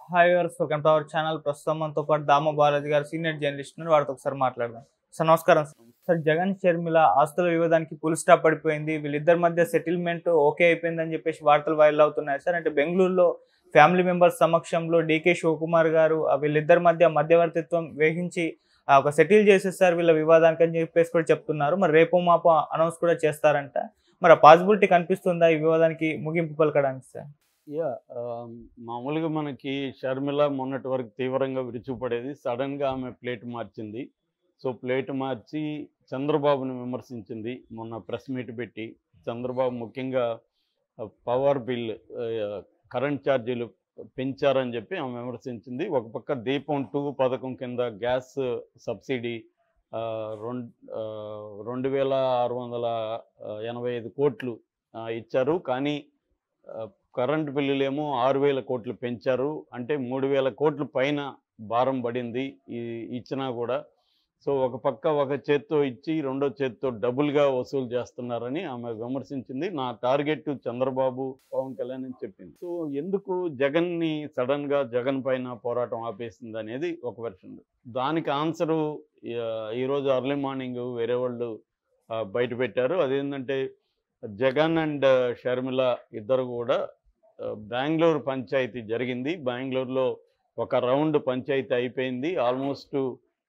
Hi viewers welcome to our channel ప్రస్తుతం మనతో పాటు దామ బాలాజీ గారు సీనియర్ జర్నలిస్ట్ ఉన్నారు వారితో ఒకసారి మాట్లాడదాం సార్ నమస్కారం సార్ జగన్ షర్మిల ఆస్తుల వివాదానికి పుల్ స్టాప్ పడిపోయింది వీళ్ళిద్దరి మధ్య సెటిల్మెంట్ ఓకే అయిపోయిందని చెప్పేసి వార్తలు వైరల్ అవుతున్నాయి సార్ అంటే బెంగళూరులో ఫ్యామిలీ మెంబర్స్ సమక్షంలో డీకే శివకుమార్ గారు ఆ వీళ్ళిద్దరి మధ్య మధ్యవర్తిత్వం వహించి ఆ, ఒక సెటిల్ చేసేస్తారు వీళ్ళ వివాదానికి అని చెప్పేసి కూడా చెప్తున్నారు మరి రేపు మాపు అనౌన్స్ కూడా చేస్తారంట మరి ఆ పాసిబిలిటీ కనిపిస్తుందా ఈ వివాదానికి ముగింపు పలకడానికి సార్ యా ఆ, మామూలుగా మనకి షర్మిల మొన్నటి వరకు తీవ్రంగా విరుచుపడేది సడన్గా ఆమె ప్లేట్ మార్చింది సో ప్లేట్ మార్చి చంద్రబాబును విమర్శించింది మొన్న ప్రెస్ మీట్ పెట్టి చంద్రబాబు ముఖ్యంగా పవర్ బిల్ కరెంట్ ఛార్జీలు పెంచారని చెప్పి ఆమె విమర్శించింది ఒక పక్క దీపం టూ పథకం కింద గ్యాస్ సబ్సిడీ ఆ, రెండు ఆ, రెండు వేల ఆరు వందల ఆ, ఎనభై ఐదు కోట్లు ఆ, ఇచ్చారు కానీ ఆ, కరెంట్ బిల్లులేమో ఆరు వేల కోట్లు పెంచారు అంటే మూడు వేల కోట్ల పైన భారం పడింది ఈ ఇచ్చినా కూడా సో ఒక పక్క ఒక చేత్తో ఇచ్చి రెండో చేత్తో డబుల్గా వసూలు చేస్తున్నారని ఆమె విమర్శించింది నా టార్గెట్ చంద్రబాబు పవన్ కళ్యాణ్ అని చెప్పింది సో ఎందుకు జగన్ని సడన్గా జగన్ పైన పోరాటం ఆపేసింది అనేది ఒక వెర్షన్ దానికి ఆన్సరు ఈరోజు అర్లీ మార్నింగ్ వేరే వాళ్ళు ఆ, బయట పెట్టారు అదేంటంటే జగన్ అండ్ షర్మిల ఇద్దరు కూడా ఆ, బెంగళూరు పంచాయతీ జరిగింది బెంగళూరులో ఒక రౌండ్ పంచాయతీ అయిపోయింది ఆల్మోస్ట్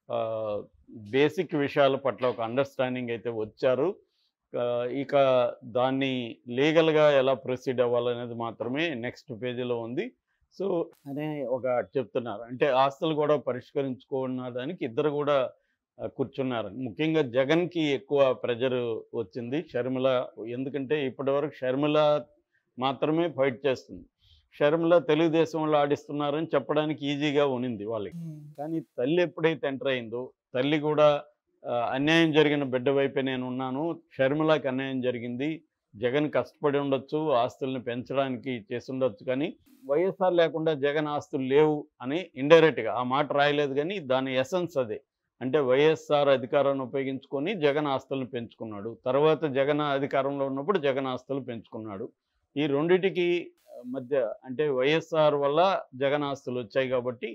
బేసిక్ విషయాల పట్ల ఒక అండర్స్టాండింగ్ అయితే వచ్చారు ఆ, ఇక దాన్ని లీగల్గా ఎలా ప్రొసీడ్ అవ్వాలనేది మాత్రమే నెక్స్ట్ పేజీలో ఉంది సో అనే ఒక చెప్తున్నారు అంటే ఆస్తులు కూడా పరిష్కరించుకోవడానికి ఇద్దరు కూడా ఆ, కూర్చున్నారు ముఖ్యంగా జగన్కి ఎక్కువ ప్రెజర్ వచ్చింది షర్మిల ఎందుకంటే ఇప్పటివరకు షర్మిల మాత్రమే ఫైట్ చేస్తుంది షర్మిల తెలుగుదేశంలో ఆడిస్తున్నారని చెప్పడానికి ఈజీగా ఉనింది వాళ్ళకి కానీ తల్లి ఎప్పుడైతే ఎంటర్ అయిందో తల్లి కూడా ఆ, అన్యాయం జరిగిన బిడ్డ వైపే నేను ఉన్నాను షర్మిలకి అన్యాయం జరిగింది జగన్ కష్టపడి ఉండొచ్చు ఆస్తుల్ని పెంచడానికి చేసి ఉండొచ్చు కానీ వైఎస్ఆర్ లేకుండా జగన్ ఆస్తులు లేవు అని ఇండైరెక్ట్గా ఆ మాట రాయలేదు కానీ దాని ఎసెన్స్ అదే అంటే వైఎస్ఆర్ అధికారాన్ని ఉపయోగించుకొని జగన్ ఆస్తులను పెంచుకున్నాడు తర్వాత జగన్ అధికారంలో ఉన్నప్పుడు జగన్ ఆస్తులు పెంచుకున్నాడు ఈ రెండిటికి మధ్య అంటే వైఎస్ఆర్ వల్ల జగన్ ఆస్తులు వచ్చాయి కాబట్టి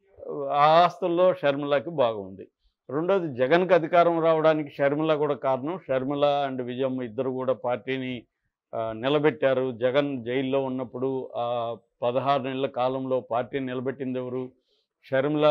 ఆ ఆస్తుల్లో షర్మిలకి బాగుంది రెండోది జగన్కి అధికారం రావడానికి షర్మిల కూడా కారణం షర్మిల అండ్ విజయమ్మ ఇద్దరు కూడా పార్టీని ఆ, నిలబెట్టారు జగన్ జైల్లో ఉన్నప్పుడు ఆ పదహారు నెలల కాలంలో పార్టీని నిలబెట్టింది ఎవరు షర్మిల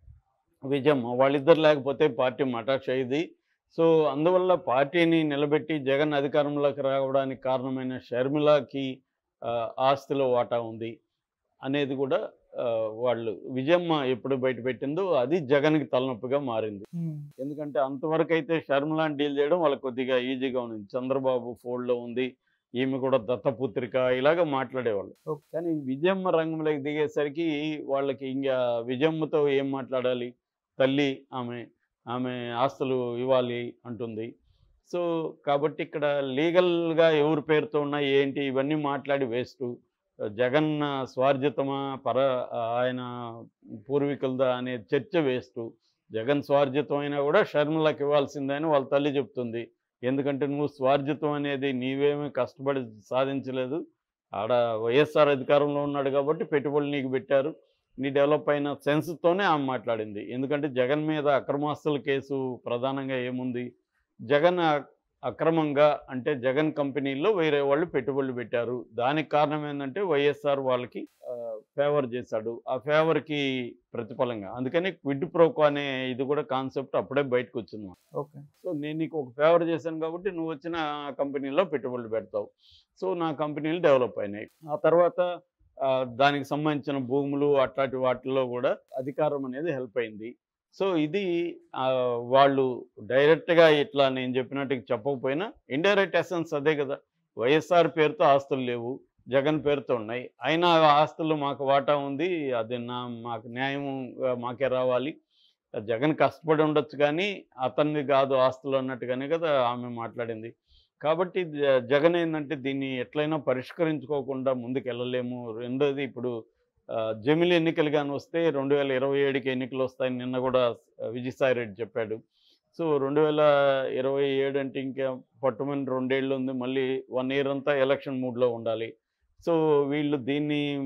విజయమ్మ వాళ్ళిద్దరు లేకపోతే పార్టీ మటాష్ అయ్యింది సో అందువల్ల పార్టీని నిలబెట్టి జగన్ అధికారంలోకి రావడానికి కారణమైన షర్మిలకి ఆ, ఆస్తిలో వాటా ఉంది అనేది కూడా ఆ, వాళ్ళు విజయమ్మ ఎప్పుడు బయట పెట్టిందో అది జగన్కి తలనొప్పిగా మారింది ఎందుకంటే అంతవరకు అయితే షర్మిలాని డీల్ చేయడం వాళ్ళకి కొద్దిగా ఈజీగా ఉంది చంద్రబాబు ఫోల్డ్లో ఉంది ఈమె కూడా దత్తపుత్రిక ఇలాగ మాట్లాడేవాళ్ళు Okay. కానీ విజయమ్మ రంగంలోకి దిగేసరికి వాళ్ళకి ఇంకా విజయమ్మతో ఏం మాట్లాడాలి తల్లి ఆమె ఆమె ఆస్తులు ఇవ్వాలి అంటుంది సో కాబట్టి ఇక్కడ లీగల్గా ఎవరి పేరుతో ఉన్నాయి ఏంటి ఇవన్నీ మాట్లాడి వేస్ట్ జగన్ స్వార్జితమా పర ఆయన పూర్వీకులదా అనే చర్చ వేస్ట్ జగన్ స్వార్జితం అయినా కూడా షర్మిలకి ఇవ్వాల్సిందే అని వాళ్ళ తల్లి చెప్తుంది ఎందుకంటే నువ్వు స్వార్జితం అనేది నీవేమీ కష్టపడి సాధించలేదు ఆడ వైఎస్ఆర్ అధికారంలో ఉన్నాడు కాబట్టి పెట్టుబడులు నీకు పెట్టారు నీ డెవలప్ అయిన సెన్స్తోనే ఆమె మాట్లాడింది ఎందుకంటే జగన్ మీద అక్రమాస్తుల కేసు ప్రధానంగా ఏముంది జగన్ అ- అక్రమంగా అంటే జగన్ కంపెనీల్లో వేరే వాళ్ళు పెట్టుబడులు పెట్టారు దానికి కారణం ఏంటంటే వైఎస్ఆర్ వాళ్ళకి ఫేవర్ చేశాడు ఆ ఫేవర్కి ప్రతిఫలంగా అందుకని క్విడ్ ప్రోకో అనే ఇది కూడా కాన్సెప్ట్ అప్పుడే బయటకు వచ్చింది ఓకే సో నేను నీకు ఒక ఫేవర్ చేశాను కాబట్టి నువ్వు వచ్చిన కంపెనీలో పెట్టుబడులు పెడతావు సో నా కంపెనీలు డెవలప్ అయినాయి ఆ తర్వాత ఆ, దానికి సంబంధించిన భూములు అట్లాంటి వాటిల్లో కూడా అధికారం అనేది హెల్ప్ అయింది సో ఇది ఆ, వాళ్ళు డైరెక్ట్గా ఇట్లా నేను చెప్పినట్టు చెప్పకపోయినా ఇండైరెక్ట్ ఎసెన్స్ అదే కదా వైఎస్ఆర్ పేరుతో ఆస్తులు లేవు జగన్ పేరుతో ఉన్నాయి అయినా ఆ ఆస్తులు మాకు వాటా ఉంది అది నా మాకు న్యాయం ఆ, మాకే రావాలి జగన్ కష్టపడి ఉండొచ్చు కానీ అతన్ని కాదు ఆస్తులు అన్నట్టుగానే కదా ఆమె మాట్లాడింది కాబట్టి జ- జగన్ ఏంటంటే దీన్ని ఎట్లయినా పరిష్కరించుకోకుండా ముందుకు వెళ్ళలేము రెండోది ఇప్పుడు ఆ, జమిలి ఎన్నికలు కానీ వస్తే రెండు వేల ఇరవై ఏడుకి ఎన్నికలు వస్తాయని నిన్న కూడా విజయసాయి రెడ్డి చెప్పాడు సో రెండు వేల ఇరవై ఏడు అంటే ఇంకా పట్టుమని రెండేళ్ళు ఉంది మళ్ళీ వన్ ఇయర్ అంతా ఎలక్షన్ మూడ్లో ఉండాలి సో వీళ్ళు దీన్ని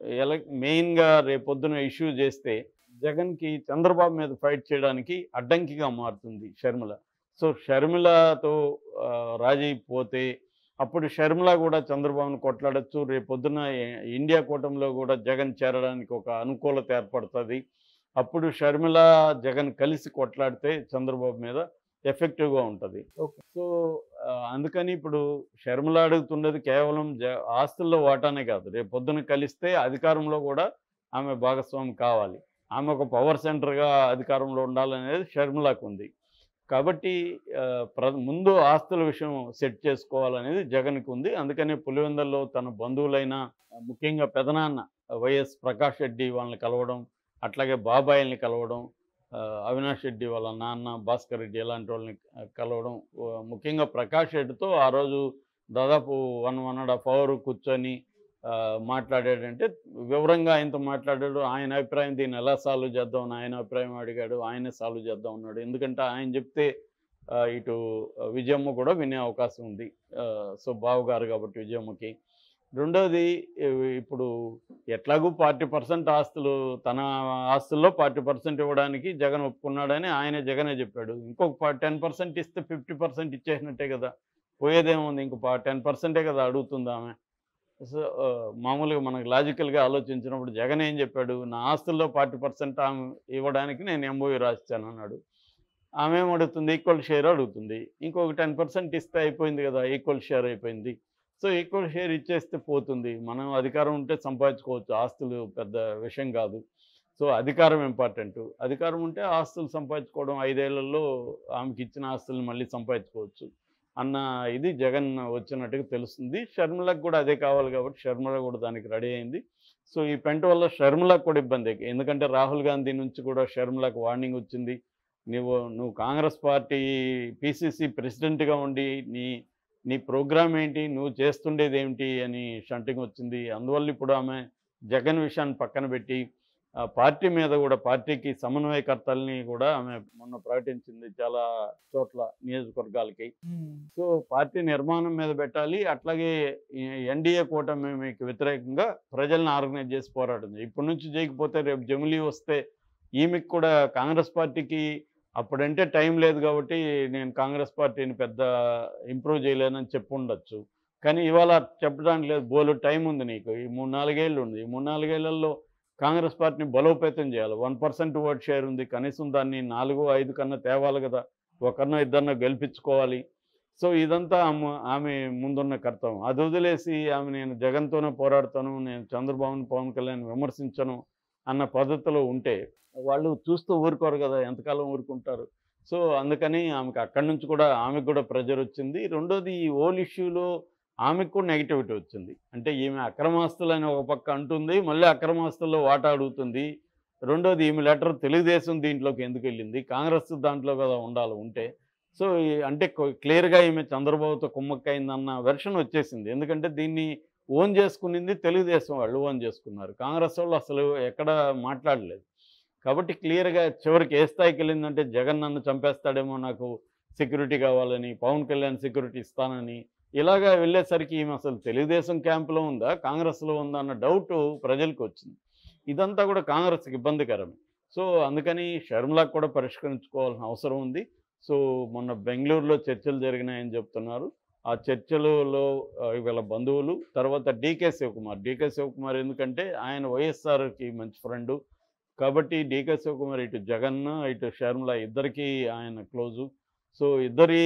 ఎల మెయిన్గా రేపొద్దున ఇష్యూ చేస్తే జగన్కి చంద్రబాబు మీద ఫైట్ చేయడానికి అడ్డంకిగా మారుతుంది షర్మిల సో షర్మిలతో ఆ, రాజీ పోతే అప్పుడు షర్మిల కూడా చంద్రబాబును కొట్లాడచ్చు రేపొద్దున ఏ- ఇండియా కూటమిలో కూడా జగన్ చేరడానికి ఒక అనుకూలత ఏర్పడుతుంది అప్పుడు షర్మిల జగన్ కలిసి కొట్లాడితే చంద్రబాబు మీద ఎఫెక్టివ్గా ఉంటుంది Okay. సో ఆ, అందుకని ఇప్పుడు షర్మిల అడుగుతున్నది కేవలం జ ఆస్తుల్లో వాటానే కాదు రేపు పొద్దున కలిస్తే అధికారంలో కూడా ఆమె భాగస్వామి కావాలి ఆమె ఒక పవర్ సెంటర్గా అధికారంలో ఉండాలనేది షర్మిలకు ఉంది కాబట్టి ఆ, ప్ర ముందు ఆస్తుల విషయం సెట్ చేసుకోవాలనేది జగన్కి ఉంది అందుకనే పులివెందల్లో తన బధువులైన ఆ, ముఖ్యంగా పెదనాన్న వైఎస్ ప్రకాష్ రెడ్డి వాళ్ళని కలవడం అట్లాగే బాబాయిల్ని కలవడం ఆ, అవినాష్ రెడ్డి వాళ్ళ నాన్న భాస్కర్ రెడ్డి ఇలాంటి వాళ్ళని ఆ, కలవడం ఆ, ముఖ్యంగా ప్రకాష్ రెడ్డితో ఆ రోజు దాదాపు one one and half hour కూర్చొని ఆ, మాట్లాడాడంటే వివరంగా ఆయనతో మాట్లాడాడు ఆయన అభిప్రాయం దీన్ని ఎలా సాల్వ్ చేద్దాం అని ఆయన అభిప్రాయం అడిగాడు ఆయనే సాల్వ్ చేద్దాం అన్నాడు ఎందుకంటే ఆయన చెప్తే ఆ, ఇటు విజయమ్మ కూడా వినే అవకాశం ఉంది ఆ, సో బావగారు కాబట్టి విజయమ్మకి రెండోది ఇవి ఇప్పుడు ఎట్లాగూ ఫార్టీ పర్సెంట్ ఆస్తులు తన ఆస్తుల్లో ఫార్టీ పర్సెంట్ ఇవ్వడానికి జగన్ ఒప్పుకున్నాడని ఆయన జగనే చెప్పాడు ఇంకొక టెన్ పర్సెంట్ ఇస్తే ఫిఫ్టీ పర్సెంట్ ఇచ్చేసినట్టే కదా పోయేదేముంది ఇంకో టెన్ పర్సెంటే కదా అడుగుతుంది ఆమె సో ఆ, మామూలుగా మనకు లాజికల్గా ఆలోచించినప్పుడు జగన్ ఏం చెప్పాడు నా ఆస్తుల్లో ఫార్టీ పర్సెంట్ ఆమె ఇవ్వడానికి నేను ఎంబోయి రాసిచ్చాను అన్నాడు ఆమె ఏం అడుగుతుంది ఈక్వల్ షేర్ అడుగుతుంది ఇంకొక టెన్ పర్సెంట్ ఇస్తే అయిపోయింది కదా ఈక్వల్ షేర్ అయిపోయింది సో ఈక్వల్ షేర్ ఇచ్చేస్తే పోతుంది మనం అధికారం ఉంటే సంపాదించుకోవచ్చు ఆస్తులు పెద్ద విషయం కాదు సో అధికారం ఇంపార్టెంట్ అధికారం ఉంటే ఆస్తులు సంపాదించుకోవడం ఐదేళ్లలో ఆమెకి ఇచ్చిన ఆస్తులను మళ్ళీ సంపాదించుకోవచ్చు అన్న ఇది జగన్ వచ్చినట్టుగా తెలుస్తుంది షర్మిలకు కూడా అదే కావాలి కాబట్టి షర్మిల కూడా దానికి రెడీ అయింది సో ఈ పెంట వల్ల షర్మిలకు కూడా ఇబ్బంది ఎందుకంటే రాహుల్ గాంధీ నుంచి కూడా షర్మిలకు వార్నింగ్ వచ్చింది నువ్వు నువ్వు కాంగ్రెస్ పార్టీ పిసిసి ప్రెసిడెంట్గా ఉండి నీ నీ ప్రోగ్రామ్ ఏంటి నువ్వు చేస్తుండేది ఏమిటి అని షంటింగ్ వచ్చింది అందువల్ల ఇప్పుడు ఆమె జగన్ విషయాన్ని పక్కన పెట్టి ఆ పార్టీ మీద కూడా పార్టీకి సమన్వయకర్తల్ని కూడా ఆమె మొన్న ప్రకటించింది చాలా చోట్ల నియోజకవర్గాలకి సో పార్టీ నిర్మాణం మీద పెట్టాలి అట్లాగే ఎన్డీఏ కూటమికి వ్యతిరేకంగా ప్రజల్ని ఆర్గనైజ్ చేసి పోరాడుతుంది ఇప్పటి నుంచి చేయకపోతే రేపు జమిలీ వస్తే ఈమెకి కూడా కాంగ్రెస్ పార్టీకి అప్పుడంటే టైం లేదు కాబట్టి నేను కాంగ్రెస్ పార్టీని పెద్ద ఇంప్రూవ్ చేయలేనని చెప్పు ఉండొచ్చు కానీ ఇవాళ చెప్పడానికి లేదు బోలు టైం ఉంది నీకు ఈ మూడు నాలుగేళ్ళు ఉంది ఈ మూడు నాలుగేళ్లలో కాంగ్రెస్ పార్టీని బలోపేతం చేయాలి వన్ పర్సెంట్ ఓట్ షేర్ ఉంది కనీసం దాన్ని నాలుగు ఐదు కన్నా తేవాలి కదా ఒకరినో ఇద్దరినో గెలిపించుకోవాలి సో ఇదంతా ఆమె ఆమె ముందున్న కర్తవ్యం అది వదిలేసి ఆమె నేను జగన్తోనే పోరాడతాను నేను చంద్రబాబుని పవన్ కళ్యాణ్ విమర్శించను అన్న పద్ధతిలో ఉంటే వాళ్ళు చూస్తూ ఊరుకోరు కదా ఎంతకాలం ఊరుకుంటారు సో అందుకని ఆమెకు అక్కడి నుంచి కూడా ఆమెకు కూడా ప్రెజర్ వచ్చింది రెండోది ఈ ఓల్ ఇష్యూలో ఆమెకు కూడా నెగిటివిటీ వచ్చింది అంటే ఈమె అక్రమాస్తులు అని ఒక పక్క అంటుంది మళ్ళీ అక్రమాస్తుల్లో వాటా అడుగుతుంది రెండోది ఈమె లెటర్ తెలుగుదేశం దీంట్లోకి ఎందుకు వెళ్ళింది కాంగ్రెస్ దాంట్లో కదా ఉండాలి ఉంటే సో ఈ- అంటే క్లియర్గా ఈమె చంద్రబాబుతో కుమ్మక్కైందన్న వెర్షన్ వచ్చేసింది ఎందుకంటే దీన్ని ఓన్ చేసుకునింది తెలుగుదేశం వాళ్ళు ఓన్ చేసుకున్నారు కాంగ్రెస్ వాళ్ళు అసలు ఎక్కడ మాట్లాడలేదు కాబట్టి క్లియర్గా చివరికి ఏ స్థాయికి వెళ్ళిందంటే జగన్ నన్ను చంపేస్తాడేమో నాకు సెక్యూరిటీ కావాలని పవన్ కళ్యాణ్ సెక్యూరిటీ ఇస్తానని ఇలాగా వెళ్ళేసరికి ఈమె అసలు తెలుగుదేశం క్యాంపులో ఉందా కాంగ్రెస్లో ఉందా అన్న డౌట్ ప్రజలకు వచ్చింది ఇదంతా కూడా కాంగ్రెస్కి ఇబ్బందికరమే సో అందుకని షర్మిలకు కూడా పరిష్కరించుకోవాల్సిన అవసరం ఉంది సో మొన్న బెంగళూరులో చర్చలు జరిగినాయని చెప్తున్నారు ఆ చర్చలలో ఆ, వీళ్ళ బంధువులు తర్వాత డీకే శివకుమార్ డీకే శివకుమార్ ఎందుకంటే ఆయన వైఎస్ఆర్కి మంచి ఫ్రెండు కాబట్టి డీకే శివకుమార్ ఇటు జగన్ ఇటు షర్మిల ఇద్దరికి ఆయన క్లోజు సో ఇద్దరి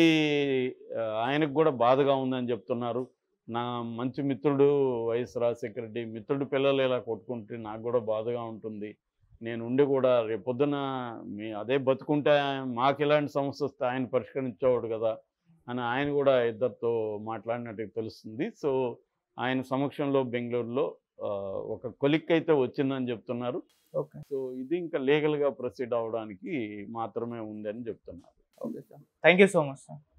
ఆ, ఆయనకు కూడా బాధగా ఉందని చెప్తున్నారు నా మంచి మిత్రుడు వైఎస్ రాజశేఖర రెడ్డి మిత్రుడు పిల్లలు ఇలా కొట్టుకుంటే నాకు కూడా బాధగా ఉంటుంది నేను ఉండి కూడా రేపొద్దున మీ అదే బతుకుంటే మాకు ఇలాంటి సమస్య వస్తే ఆయన పరిష్కరించేవాడు కదా అని ఆయన కూడా ఇద్దరితో మాట్లాడినట్టు తెలుస్తుంది సో ఆయన సమక్షంలో బెంగళూరులో ఆ, ఒక కొలిక్ అయితే వచ్చిందని చెప్తున్నారు ఓకే సో ఇది ఇంకా లీగల్గా ప్రొసీడ్ అవ్వడానికి మాత్రమే ఉందని చెప్తున్నారు okay sir thank you so much sir